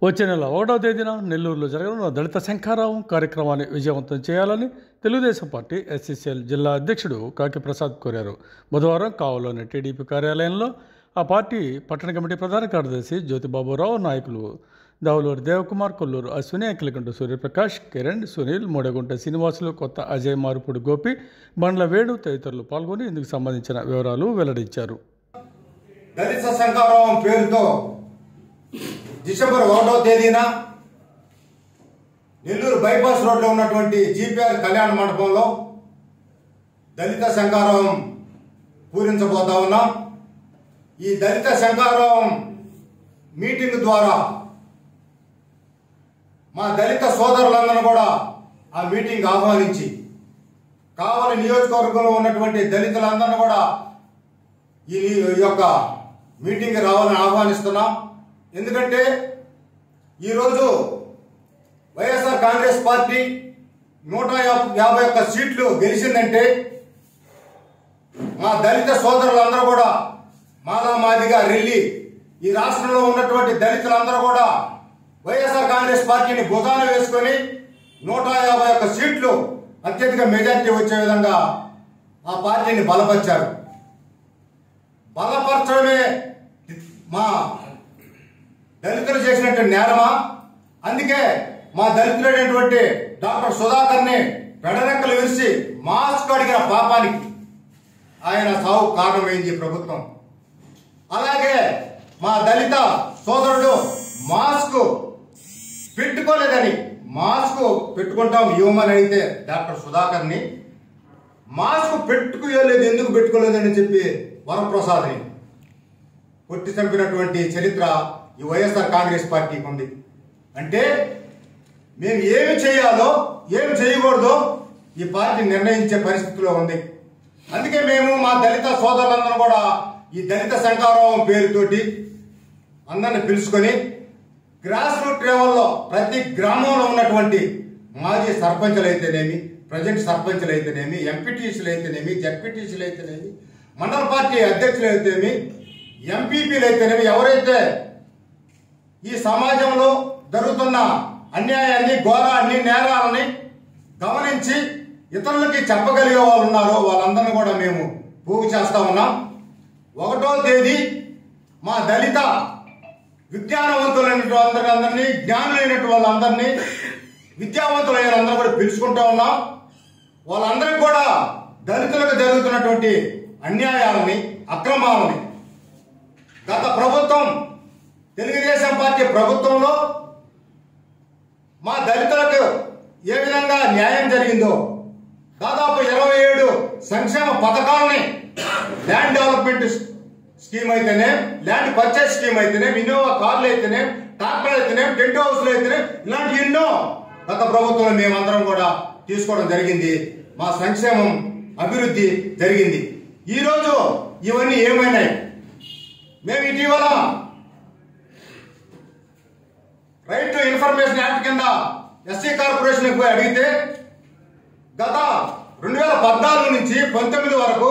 వచ్చే నెల ఒకటవ తేదీన నెల్లూరులో జరగనున్న దళిత శంఖారావం కార్యక్రమాన్ని విజయవంతం చేయాలని తెలుగుదేశం పార్టీ ఎస్సీసీఎల్ జిల్లా అధ్యక్షుడు కాకి ప్రసాద్ కోరారు బుధవారం కావలోని టీడీపీ కార్యాలయంలో ఆ పార్టీ పట్టణ కమిటీ ప్రధాన కార్యదర్శి జ్యోతిబాబురావు నాయకులు దావులూరు దేవకుమార్ కొల్లూరు అశ్విని అఖిలకంఠ సూర్యప్రకాష్ కిరణ్ సునీల్ మూడగుంట శ్రీనివాసులు కొత్త అజయ్ మారుపుడు గోపి బండ్ల వేణు తదితరులు పాల్గొని ఇందుకు సంబంధించిన వివరాలు వెల్లడించారు దళిత శంకారావం పేరుతో డిసెంబర్ ఒకటో తేదీన నెల్లూరు బైపాస్ రోడ్లో ఉన్నటువంటి జీపీఆర్ కళ్యాణ మండపంలో దళిత శంకారావం పూరించబోతా ఉన్నాం ఈ దళిత శంకారావం మీటింగ్ ద్వారా మా దళిత సోదరులందరూ కూడా ఆ మీటింగ్ ఆహ్వానించి కావలి నియోజకవర్గంలో ఉన్నటువంటి దళితులందరినీ కూడా ఈ ఈ యొక్క మీటింగ్ రావాలని ఆహ్వానిస్తున్నాం ఎందుకంటే ఈరోజు వైఎస్ఆర్ కాంగ్రెస్ పార్టీ నూట యాభ- యాభై ఒక్క సీట్లు గెలిచిందంటే మా దళిత సోదరులందరూ కూడా మాలా మాదిగా రెల్లి ఈ రాష్ట్రంలో ఉన్నటువంటి దళితులందరూ కూడా వైఎస్ఆర్ కాంగ్రెస్ పార్టీని భుజాన వేసుకొని నూట యాభై ఒక్క సీట్లు అత్యధిక మెజార్టీ వచ్చే విధంగా ఆ పార్టీని బలపరిచారు బలపరచడమే మా దళితులు చేసినట్టు నేరమా అందుకే మా దళితులైనటువంటి డాక్టర్ సుధాకర్ని పెడరెక్కలు విరిచి మాస్క్ అడిగిన పాపానికి ఆయన సావు కారణమైంది ఈ ప్రభుత్వం అలాగే మా దళిత సోదరుడు మాస్క్ పెట్టుకోలేదని మాస్క్ పెట్టుకుంటాం ఇవ్వమని అయితే డాక్టర్ సుధాకర్ని మాస్క్ పెట్టుకోలేదు ఎందుకు పెట్టుకోలేదని చెప్పి వరప్రసాద్ని కొట్టి చంపినటువంటి చరిత్ర ఈ వైఎస్ఆర్ కాంగ్రెస్ పార్టీకి ఉంది అంటే మేము ఏమి చేయాలో ఏమి చేయకూడదో ఈ పార్టీ నిర్ణయించే పరిస్థితిలో ఉంది అందుకే మేము మా దళిత సోదరులందరూ కూడా ఈ దళిత శంకారావం పేరుతోటి అందరిని పిలుచుకొని గ్రాస్ రూట్ లెవెల్లో ప్రతి గ్రామంలో ఉన్నటువంటి మాజీ సర్పంచులు అయితేనేమి ప్రజెంట్ సర్పంచులు అయితేనేమి ఎంపీటీసీలు అయితేనేమి జడ్పీటీసీలు అయితేనేమి మండల పార్టీ అధ్యక్షులు అయితేనేమి ఎంపీపీలు అయితేనేమి ఎవరైతే ఈ సమాజంలో జరుగుతున్న అన్యాయాన్ని ఘోరాన్ని నేరాలని గమనించి ఇతరులకి చెప్పగలిగే వాళ్ళు ఉన్నారో వాళ్ళందరినీ కూడా మేము పోగు చేస్తా ఉన్నాం ఒకటో తేదీ మా దళిత విజ్ఞానవంతులైన అందరినీ జ్ఞానులైనటువంటి వాళ్ళందరినీ విద్యావంతులైన అందరూ కూడా పిలుచుకుంటా ఉన్నాం వాళ్ళందరికీ కూడా దళితులకు జరుగుతున్నటువంటి అన్యాయాలని అక్రమాలని గత ప్రభుత్వం తెలుగుదేశం పార్టీ ప్రభుత్వంలో మా దళితులకు ఏ విధంగా న్యాయం జరిగిందో దాదాపు ఇరవై ఏడు సంక్షేమ పథకాలని ల్యాండ్ డెవలప్మెంట్ స్కీమ్ అయితేనే ల్యాండ్ పర్చేస్ స్కీమ్ అయితేనే ఇన్నోవా కార్లు అయితేనే ట్రాక్టర్ అయితేనే టెంట్ హౌస్లు అయితేనే ఇలాంటి ఎన్నో గత ప్రభుత్వంలో మేమందరం కూడా తీసుకోవడం జరిగింది మా సంక్షేమం అభివృద్ధి జరిగింది ఈరోజు ఇవన్నీ ఏమైనాయి మేము ఇటీవల రైట్ టు ఇన్ఫర్మేషన్ యాక్ట్ కింద ఎస్సీ కార్పొరేషన్ పోయి అడిగితే గత రెండు వేల పద్నాలుగు నుంచి పంతొమ్మిది వరకు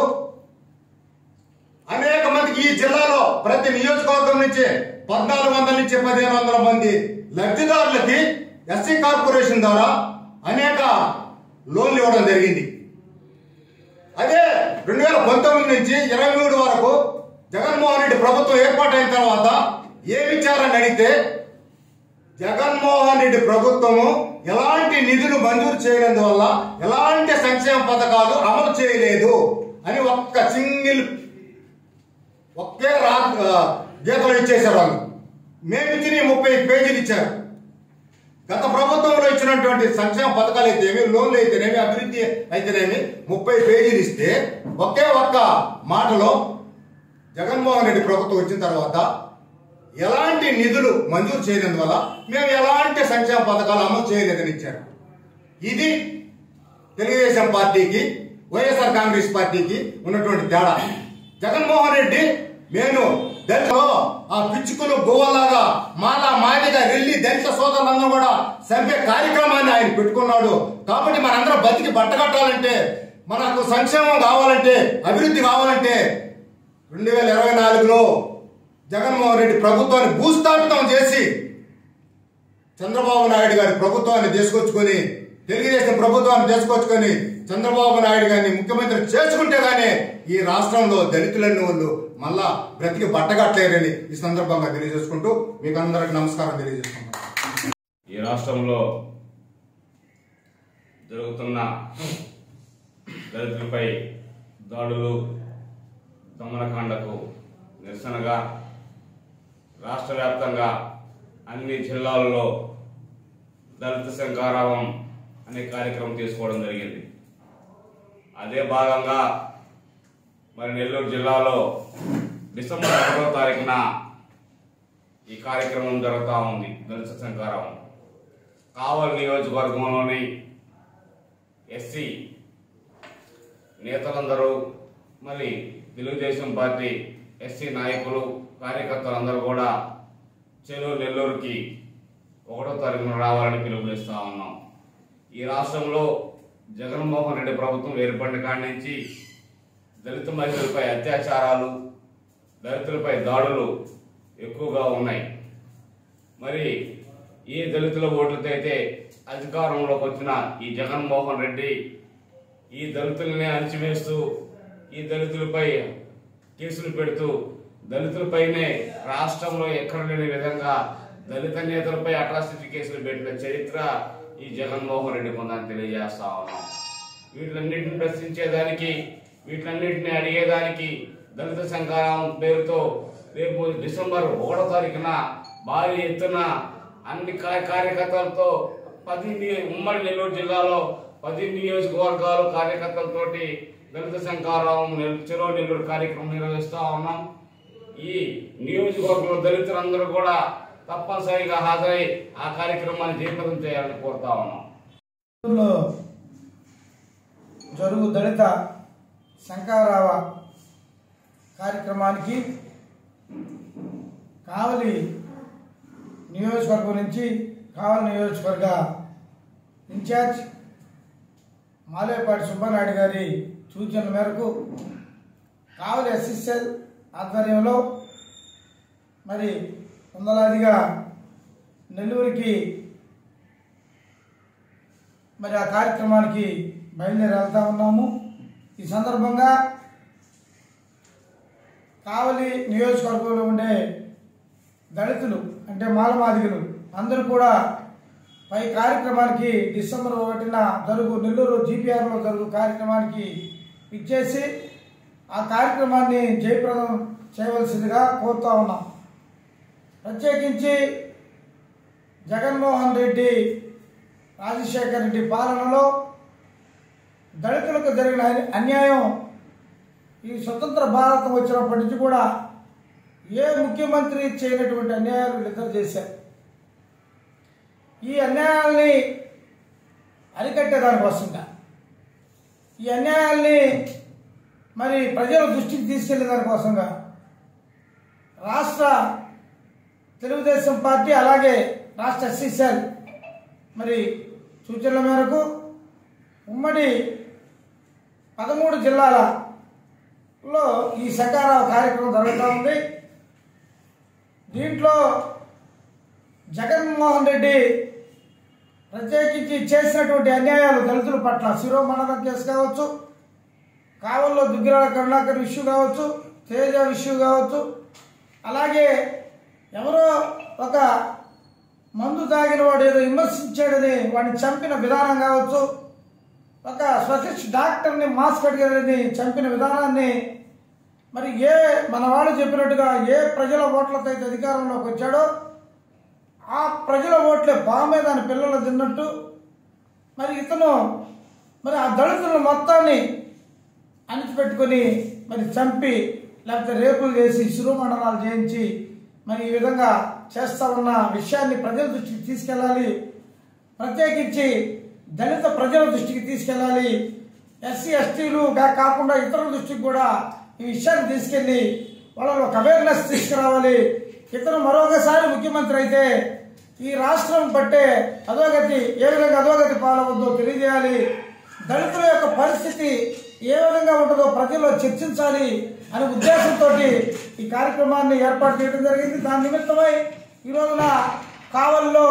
అనేక మందికి ఈ జిల్లాలో ప్రతి నియోజకవర్గం నుంచి పద్నాలుగు వందల నుంచి పదిహేను వందల మంది లబ్ధిదారులకి ఎస్సీ కార్పొరేషన్ ద్వారా అనేక లోన్లు ఇవ్వడం జరిగింది అదే రెండు వేల పంతొమ్మిది నుంచి ఇరవై మూడు వరకు జగన్మోహన్ రెడ్డి ప్రభుత్వం ఏర్పాటైన తర్వాత ఏమి ఇచ్చారని అడిగితే జగన్మోహన్ రెడ్డి ప్రభుత్వము ఎలాంటి నిధులు మంజూరు చేయనందువల్ల ఎలాంటి సంక్షేమ పథకాలు అమలు చేయలేదు అని ఒక్క సింగిల్ ఒకే రా గీతలు ఇచ్చేశారు వాళ్ళు మేము ఇచ్చిన ముప్పై పేజీలు ఇచ్చారు గత ప్రభుత్వంలో ఇచ్చినటువంటి సంక్షేమ పథకాలు అయితేనేమి లోన్లు అయితేనేమి అభివృద్ధి అయితేనేమి ముప్పై పేజీలు ఇస్తే ఒకే ఒక్క మాటలో జగన్మోహన్ రెడ్డి ప్రభుత్వం వచ్చిన తర్వాత ఎలాంటి నిధులు మంజూరు చేయనందువల్ల మేము ఎలాంటి సంక్షేమ పథకాలు అమలు చేయలేదని ఇచ్చారు ఇది తెలుగుదేశం పార్టీకి వైఎస్ఆర్ కాంగ్రెస్ పార్టీకి ఉన్నటువంటి తేడా జగన్మోహన్ రెడ్డి నేను దళితులు ఆ పిచ్చుకులు గోవలాగా మాలా మాదిగా రెల్లి దళిత సోదరులందరూ కూడా చంపే కార్యక్రమాన్ని ఆయన పెట్టుకున్నాడు కాబట్టి మనందరం బతికి బట్టగట్టాలంటే మనకు సంక్షేమం కావాలంటే అభివృద్ధి కావాలంటే రెండు వేల ఇరవై నాలుగులో జగన్మోహన్ రెడ్డి ప్రభుత్వాన్ని భూస్థాపితం చేసి చంద్రబాబు నాయుడు గారి ప్రభుత్వాన్ని తీసుకొచ్చుకొని తెలుగుదేశం ప్రభుత్వాన్ని తీసుకొచ్చుకొని చంద్రబాబు నాయుడు గారిని ముఖ్యమంత్రి చేసుకుంటే గానీ ఈ రాష్ట్రంలో దళితులన్నీ వాళ్ళు మళ్ళా బ్రతికి బట్టగట్టలేరని ఈ సందర్భంగా తెలియజేసుకుంటూ మీకు అందరికి నమస్కారం తెలియజేసుకుంటాం ఈ రాష్ట్రంలో జరుగుతున్న దళితులపై దాడులు దమనకాండకు నిరసనగా రాష్ట్ర వ్యాప్తంగా అన్ని జిల్లాలలో దళిత శంకారావం అనే కార్యక్రమం తీసుకోవడం జరిగింది అదే భాగంగా మరి నెల్లూరు జిల్లాలో డిసెంబర్ ఒకటో తారీఖున ఈ కార్యక్రమం జరుగుతూ ఉంది దళిత శంకారావం కావలి నియోజకవర్గంలోని ఎస్సీ నేతలందరూ మరి తెలుగుదేశం పార్టీ ఎస్సీ నాయకులు కార్యకర్తలందరూ కూడా చెరువు నెల్లూరుకి ఒకటో తారీఖున రావాలని పిలుపునిస్తా ఉన్నాం ఈ రాష్ట్రంలో జగన్మోహన్ రెడ్డి ప్రభుత్వం ఏర్పడిన కాడి నుంచి దళిత మహిళలపై అత్యాచారాలు దళితులపై దాడులు ఎక్కువగా ఉన్నాయి మరి ఈ దళితుల ఓట్లతో అయితే అధికారంలోకి వచ్చిన ఈ జగన్మోహన్ రెడ్డి ఈ దళితులనే అణిచివేస్తూ ఈ దళితులపై కేసులు పెడుతూ దళితులపైనే రాష్ట్రంలో ఎక్కడ లేని విధంగా దళిత నేతలపై అట్రాసిటీ కేసులు పెట్టిన చరిత్ర ఈ జగన్మోహన్ రెడ్డి కొందని తెలియజేస్తా ఉన్నాం వీటిలన్నింటిని ప్రశ్నించేదానికి వీటిలన్నింటిని అడిగేదానికి దళిత సంఘాలం పేరుతో రేపు డిసెంబర్ ఒకటో తారీఖున భారీ ఎత్తున అన్ని కార్య- కార్యకర్తలతో పది ని- ఉమ్మడి నెల్లూరు జిల్లాలో పది నియోజకవర్గాలు కార్యకర్తలతోటి దళిత శంకారావం నెల్- చెరో నెల్లూరు కార్యక్రమం నిర్వహిస్తా ఉన్నాం ఈ నియోజకవర్గంలో దళితులందరూ కూడా తప్పనిసరిగా హాజరై ఆ కార్యక్రమాన్ని జయప్రదం చేయాలని కోరుతా ఉన్నాం లో జరుగు దళిత శంకారావ కార్యక్రమానికి కావలి నియోజకవర్గం నుంచి కావలి నియోజకవర్గ ఇన్ఛార్జ్ మాలేపాటి సుబ్బానాయుడు గారి సూచనల మేరకు కావలి ఎస్ఎస్ఎల్ ఆధ్వర్యంలో మరి వందలాదిగా నెల్లూరుకి మరి ఆ కార్యక్రమానికి బయలుదేరి వెళ్తా ఉన్నాము ఈ సందర్భంగా కావలి నియోజకవర్గంలో ఉండే దళితులు అంటే మాలమాదిగలు అందరూ కూడా పై కార్యక్రమానికి డిసెంబర్ ఒకటిన జరుగు నెల్లూరు జీపీఆర్లో జరుగు కార్యక్రమానికి ఇచ్చేసి ఆ కార్యక్రమాన్ని జయప్రదం చేయవలసిందిగా కోరుతా ఉన్నాం ప్రత్యేకించి జగన్మోహన్ రెడ్డి రాజశేఖర రెడ్డి పాలనలో దళితులకు జరిగిన అన్య- అన్యాయం ఈ స్వతంత్ర భారతం వచ్చినప్పటి నుంచి కూడా ఏ ముఖ్యమంత్రి చేయనటువంటి అన్యాయాలు వీళ్ళిద్దరు చేశారు ఈ అన్యాయాల్ని అరికట్టేదానికోసంగా ఈ అన్యాయాల్ని మరి ప్రజల దృష్టికి తీసుకెళ్లే దానికోసంగా రాష్ట్ర తెలుగుదేశం పార్టీ అలాగే రాష్ట్ర ఎస్సీసీఎల్ మరి సూచనల మేరకు ఉమ్మడి పదమూడు జిల్లాలలో ఈ సకారావ కార్యక్రమం జరుగుతూ ఉంది దీంట్లో జగన్మోహన్ రెడ్డి ప్రత్యేకించి చేసినటువంటి అన్యాయాలు దళితుల పట్ల శిరోమండలం కేసు కావచ్చు కావల్లో దుగ్గిరాల కరుణాకర్ ఇష్యూ కావచ్చు తేజ ఇష్యూ కావచ్చు అలాగే ఎవరో ఒక మందు తాగిన వాడు ఏదో విమర్శించాడని వాడిని చంపిన విధానం కావచ్చు ఒక స్వచ్ఛ డాక్టర్ని మాస్క్ అడిగారని చంపిన విధానాన్ని మరి ఏ మన వాళ్ళు చెప్పినట్టుగా ఏ ప్రజల ఓట్లతో అయితే అధికారంలోకి వచ్చాడో ఆ ప్రజల ఓట్లే బామే దాని పిల్లలు తిన్నట్టు మరి ఇతను మరి ఆ దళితుల మొత్తాన్ని అణిచిపెట్టుకొని మరి చంపి లేకపోతే రేపులు చేసి శిరోమండలాలు చేయించి మరి ఈ విధంగా చేస్తా ఉన్న విషయాన్ని ప్రజల దృష్టికి తీసుకెళ్ళాలి ప్రత్యేకించి దళిత ప్రజల దృష్టికి తీసుకెళ్ళాలి ఎస్సీ ఎస్టీలు కాకుండా ఇతరుల దృష్టికి కూడా ఈ విషయాన్ని తీసుకెళ్ళి వాళ్ళలో ఒక అవేర్నెస్ తీసుకురావాలి ఇతను మరొకసారి ముఖ్యమంత్రి అయితే ఈ రాష్ట్రం పట్టే అధోగతి ఏ విధంగా అధోగతి పాలవద్దో తెలియజేయాలి దళితుల యొక్క పరిస్థితి ఏ విధంగా ఉంటుందో ప్రజల్లో చర్చించాలి అనే ఉద్దేశంతో ఈ కార్యక్రమాన్ని ఏర్పాటు చేయడం జరిగింది దాని నిమిత్తమై ఈ రోజున కావలిలో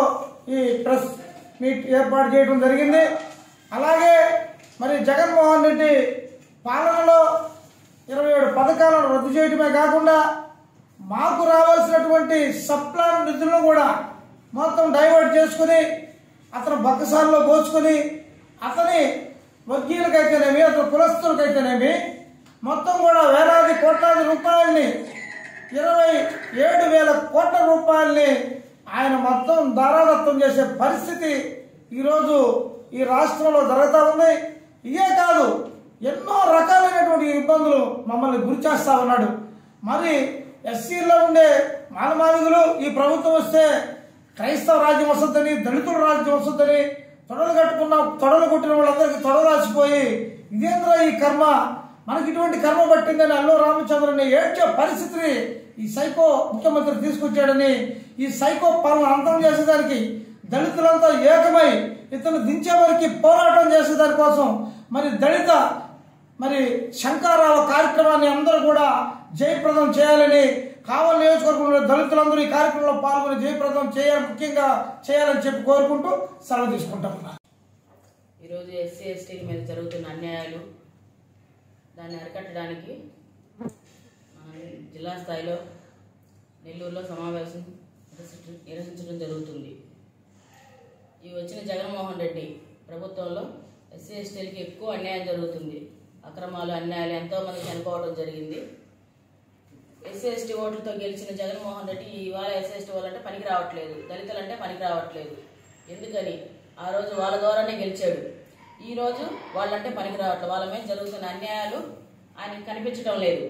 ఈ ప్రెస్ మీట్ ఏర్పాటు చేయడం జరిగింది అలాగే మరి జగన్మోహన్ రెడ్డి పాలనలో ఇరవై ఏడు పథకాలను రద్దు చేయడమే కాకుండా మాకు రావాల్సినటువంటి సప్లాన్ నిధులను కూడా మొత్తం డైవర్ట్ చేసుకుని అతను బక్కసాల్లో పోసుకుని అతని వర్గీయులకైతేనేమి అతని కులస్తులకైతేనేమి మొత్తం కూడా వేలాది కోట్లాది రూపాయల్ని ఇరవై ఏడు వేల కోట్ల రూపాయల్ని ఆయన మొత్తం దారాదత్తం చేసే పరిస్థితి ఈరోజు ఈ రాష్ట్రంలో జరుగుతూ ఉంది ఇదే కాదు ఎన్నో రకాలైనటువంటి ఇబ్బందులు మమ్మల్ని గురి చేస్తా ఉన్నాడు మరి ఎస్సీల్లో ఉండే మానమాదిగులు ఈ ప్రభుత్వం వస్తే క్రైస్తవ రాజ్యం వస్తుందని దళితుల రాజ్యం వస్తుందని తొడలు కట్టుకున్న తొడలు కొట్టిన వాళ్ళందరికీ తొడలు రాసిపోయి ఇదేంద్ర ఈ కర్మ మనకి ఇటువంటి కర్మ పట్టిందని అల్లు రామచంద్రని ఏడ్చే పరిస్థితిని ఈ సైకో ముఖ్యమంత్రి తీసుకొచ్చాడని ఈ సైకో పాలన అంతం చేసేదానికి దళితులంతా ఏకమై ఇతను దించే వరకు పోరాటం చేసేదాని కోసం మరి దళిత మరి శంకారావ కార్యక్రమాన్ని అందరూ కూడా జయప్రదం చేయాలని కావలి నియోజకవర్గంలో దళితులందరూ ఈ కార్యక్రమంలో పాల్గొని జయప్రదం చేయాలి ముఖ్యంగా చేయాలని చెప్పి కోరుకుంటూ సెలవు తీసుకుంటాం ఈరోజు ఎస్సీ ఎస్టీల మీద జరుగుతున్న అన్యాయాలు దాన్ని అరికట్టడానికి మనం జిల్లా స్థాయిలో నెల్లూరులో సమావేశం నిర్వహించ- నిర్వహించడం జరుగుతుంది ఈ వచ్చిన జగన్మోహన్ రెడ్డి ప్రభుత్వంలో ఎస్సీ ఎస్టీలకి ఎక్కువ అన్యాయం జరుగుతుంది అక్రమాలు అన్యాయాలు ఎంతోమంది చనిపోవడం జరిగింది ఎస్సీ ఎస్టీ ఓట్లతో గెలిచిన జగన్మోహన్ రెడ్డి ఇవాళ ఎస్సీ ఎస్టీ వాళ్ళంటే పనికి రావట్లేదు దళితులంటే పనికి రావట్లేదు ఎందుకని ఆ రోజు వాళ్ళ ద్వారానే గెలిచాడు ఈ రోజు వాళ్ళంటే పనికి రావట్లేదు వాళ్ళ మీద జరుగుతున్న అన్యాయాలు ఆయనకి కనిపించడం లేదు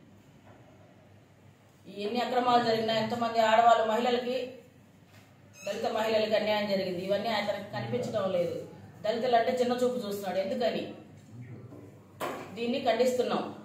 ఈ ఎన్ని అక్రమాలు జరిగినా ఎంతమంది ఆడవాళ్ళు మహిళలకి దళిత మహిళలకి అన్యాయం జరిగింది ఇవన్నీ అతనికి కనిపించడం లేదు దళితులు అంటే చిన్న చూపు చూస్తున్నాడు ఎందుకని దీన్ని ఖండిస్తున్నాం